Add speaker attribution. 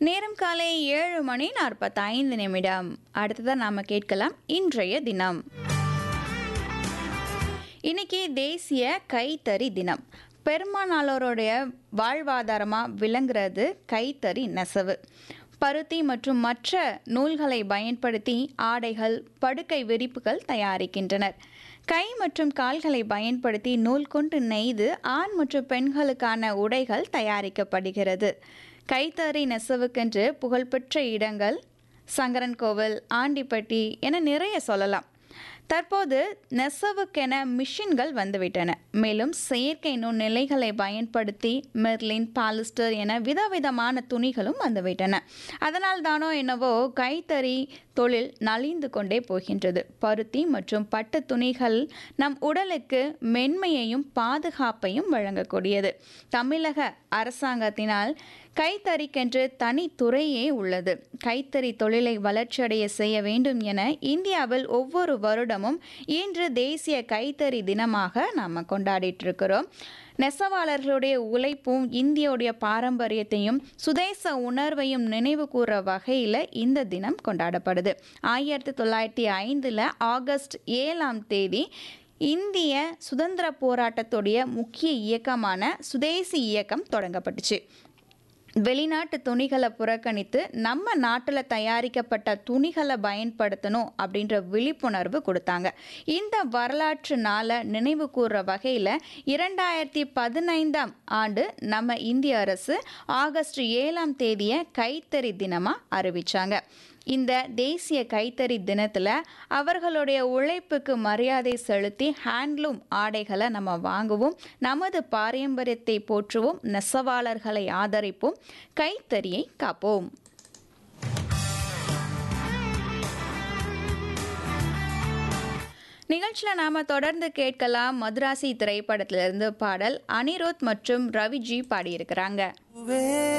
Speaker 1: நேரம் காலை ஏழு மணி நாற்பத்தைந்து நிமிடம் அடுத்ததான் நாம கேட்கலாம் இன்றைய தினம் இன்னைக்கு தேசிய கைத்தறி தினம் பெருமானாளோருடைய வாழ்வாதாரமாக விளங்குறது கைத்தறி நெசவு பருத்தி மற்றும் மற்ற நூல்களை பயன்படுத்தி ஆடைகள் படுக்கை விரிப்புகள் தயாரிக்கின்றனர் கை மற்றும் கால்களை பயன்படுத்தி நூல் கொண்டு நெய்து ஆண் மற்றும் பெண்களுக்கான உடைகள் தயாரிக்கப்படுகிறது கைத்தறி நெசவுக்கென்று புகழ்பெற்ற இடங்கள் சங்கரன்கோவில் ஆண்டிப்பட்டி என நிறைய சொல்லலாம் தற்போது நெசவுக்கென மிஷின்கள் வந்துவிட்டன மேலும் செயற்கை நுண்ணிலைகளை பயன்படுத்தி மெர்லின் பாலிஸ்டர் என விதவிதமான துணிகளும் வந்துவிட்டன அதனால் தானோ என்னவோ கைத்தறி தொழில் நலிந்து கொண்டே போகின்றது பருத்தி மற்றும் பட்டு துணிகள் நம் உடலுக்கு மென்மையையும் பாதுகாப்பையும் வழங்கக்கூடியது தமிழக அரசாங்கத்தினால் கைத்தறிக்கென்று தனி துறையே உள்ளது கைத்தறி தொழிலை வளர்ச்சியடைய செய்ய வேண்டும் என இந்தியாவில் ஒவ்வொரு வருடமும் இன்று தேசிய கைத்தறி தினமாக நாம் கொண்டாடிட்டு இருக்கிறோம் நெசவாளர்களுடைய உழைப்பும் இந்தியோடைய பாரம்பரியத்தையும் சுதேச உணர்வையும் நினைவு கூற வகையில் இந்த தினம் கொண்டாடப்படுது ஆயிரத்தி தொள்ளாயிரத்தி ஐந்தில் ஆகஸ்ட் ஏழாம் தேதி இந்திய சுதந்திர போராட்டத்துடைய முக்கிய இயக்கமான சுதேசி இயக்கம் தொடங்கப்பட்டுச்சு வெளிநாட்டு துணிகளை புறக்கணித்து நம்ம நாட்டில் தயாரிக்கப்பட்ட துணிகளை பயன்படுத்தணும் அப்படின்ற விழிப்புணர்வு கொடுத்தாங்க இந்த வரலாற்று நாளை நினைவு கூறுற வகையில் இரண்டாயிரத்தி பதினைந்தாம் ஆண்டு நம்ம இந்திய அரசு ஆகஸ்ட் ஏழாம் தேதியை கைத்தறி தினமாக அறிவிச்சாங்க இந்த தேசிய கைத்தறி தினத்தில் அவர்களுடைய உழைப்புக்கு மரியாதை செலுத்தி ஹேண்ட்லூம் ஆடைகளை நம்ம வாங்குவோம் நமது பாரம்பரியத்தை போற்றுவோம் நெசவாளர்களை ஆதரிப்போம் கைத்தறியை காப்போம் நிகழ்ச்சியில் நாம் தொடர்ந்து கேட்கலாம் மதுராசி திரைப்படத்திலிருந்து பாடல் அனிருத் மற்றும் ரவிஜி பாடியிருக்கிறாங்க